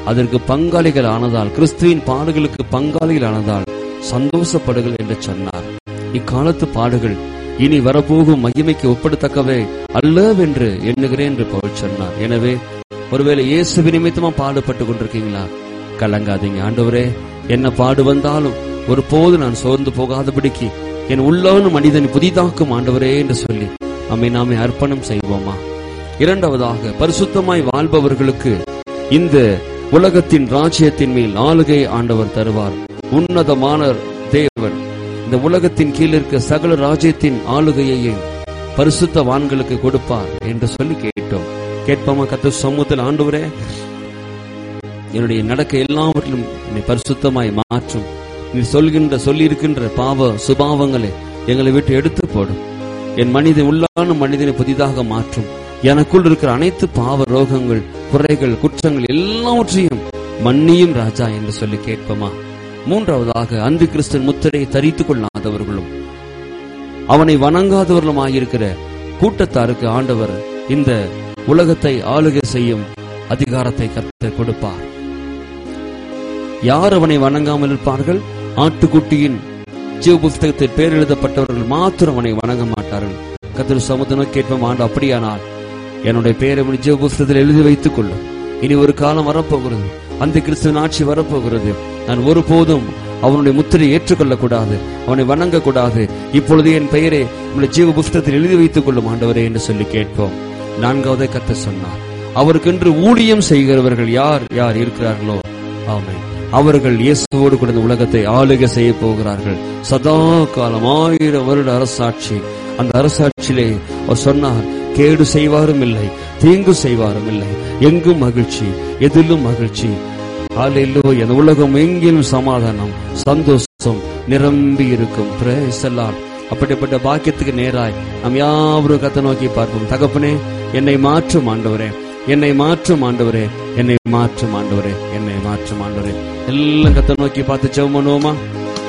அதற்கு பங்காளிகள் ஆனதால் கிறிஸ்துவின் பாடுகளுக்கு பங்காளிகள் ஆனதால் சந்தோஷப்படுகள் என்று சொன்னார் இக்காலத்து பாடுகள் இனி வரப்போகும் மகிமைக்கு ஒப்பிடத்தக்கவை அல்லவென்று எண்ணுகிறேன் என்று பவுல் சொன்னார் எனவே ஒருவேளை இயேசு நிமித்தமா பாடுபட்டு கொண்டிருக்கீங்களா கலங்காதீங்க ஆண்டவரே என்ன பாடு வந்தாலும் ஒருபோது நான் சோர்ந்து போகாதபடிக்கு என் உள்ளான மனிதன் புதிதாக்கும் ஆண்டவரே என்று சொல்லி நம்மை நாமே அர்ப்பணம் செய்வோமா இரண்டாவதாக பரிசுத்தமாய் வாழ்பவர்களுக்கு இந்த உலகத்தின் ராஜ்யத்தின் மேல் ஆளுகை ஆண்டவர் தருவார் உன்னதமான தேவன் இந்த உலகத்தின் கீழ் இருக்க சகல ராஜ்யத்தின் ஆளுகையையும் பரிசுத்தவான்களுக்கு கொடுப்பார் என்று சொல்லி கேட்டோம் கேட்போமா கத்த சமூகத்தில் ஆண்டவரே என்னுடைய நடக்க எல்லாவற்றிலும் என்னை பரிசுத்தமாய் மாற்றும் நீ சொல்கின்ற சொல்லியிருக்கின்ற பாவ சுபாவங்களை எங்களை விட்டு எடுத்து போடும் என் மனிதன் உள்ளான மனிதனை புதிதாக மாற்றும் எனக்குள் இருக்கிற அனைத்து பாவ ரோகங்கள் குறைகள் குற்றங்கள் எல்லாவற்றையும் மன்னியும் ராஜா என்று சொல்லி கேட்போமா மூன்றாவதாக அன்று கிறிஸ்தன் முத்திரை தரித்துக் கொள்ளாதவர்களும் அவனை வணங்காதவர்களுமாயிருக்கிற கூட்டத்தாருக்கு ஆண்டவர் இந்த உலகத்தை ஆளுகை செய்யும் அதிகாரத்தை கர்த்தர் கொடுப்பார் யார் அவனை வணங்காமல் இருப்பார்கள் ஆட்டுக்குட்டியின் ஜீவ புஸ்தகத்தில் பேர் எழுதப்பட்டவர்கள் மாத்திரம் அவனை வணங்க மாட்டார்கள் கத்திர சமுதன கேட்போம் ஆண்டு அப்படியானால் என்னுடைய பேரை உன் ஜீவ புஸ்தகத்தில் எழுதி வைத்துக் கொள்ளும் இனி ஒரு காலம் வரப்போகிறது அந்த கிறிஸ்துவின் ஆட்சி வரப்போகிறது நான் ஒருபோதும் அவனுடைய முத்திரை ஏற்றுக்கொள்ளக் கூடாது அவனை வணங்க கூடாது இப்பொழுது என் பெயரை உங்களுடைய ஜீவ புஸ்தகத்தில் எழுதி வைத்துக் கொள்ளும் ஆண்டவரே என்று சொல்லி கேட்போம் நான்காவதை கத்த சொன்னார் அவருக்கென்று ஊழியம் செய்கிறவர்கள் யார் யார் இருக்கிறார்களோ ஆமென் அவர்கள் இயேசுவோடு கூட இந்த உலகத்தை ஆளுகை செய்ய போகிறார்கள் சதா காலம் ஆயிரம் வருட அரசாட்சி அந்த அரசாட்சியிலே அவர் சொன்னார் கேடு செய்வாரும் இல்லை தீங்கு செய்வாரும் இல்லை எங்கும் மகிழ்ச்சி எதிலும் மகிழ்ச்சி ஆலையிலோ இந்த உலகம் எங்கிலும் சமாதானம் சந்தோஷம் நிரம்பி இருக்கும் Praise the Lord. அப்படிப்பட்ட பாக்கியத்துக்கு நேராய் நாம் யாவரும் கத்த நோக்கி பார்ப்போம் தகப்பனே என்னை மாற்றும் ஆண்டவரே என்னை மாற்றும் ஆண்டவரே என்னை மாற்றும் ஆண்டவரே என்னை மாற்றும் ஆண்டவரே எல்லாம் கத்த நோக்கி பார்த்து ஜெபம் பண்ணுவோமா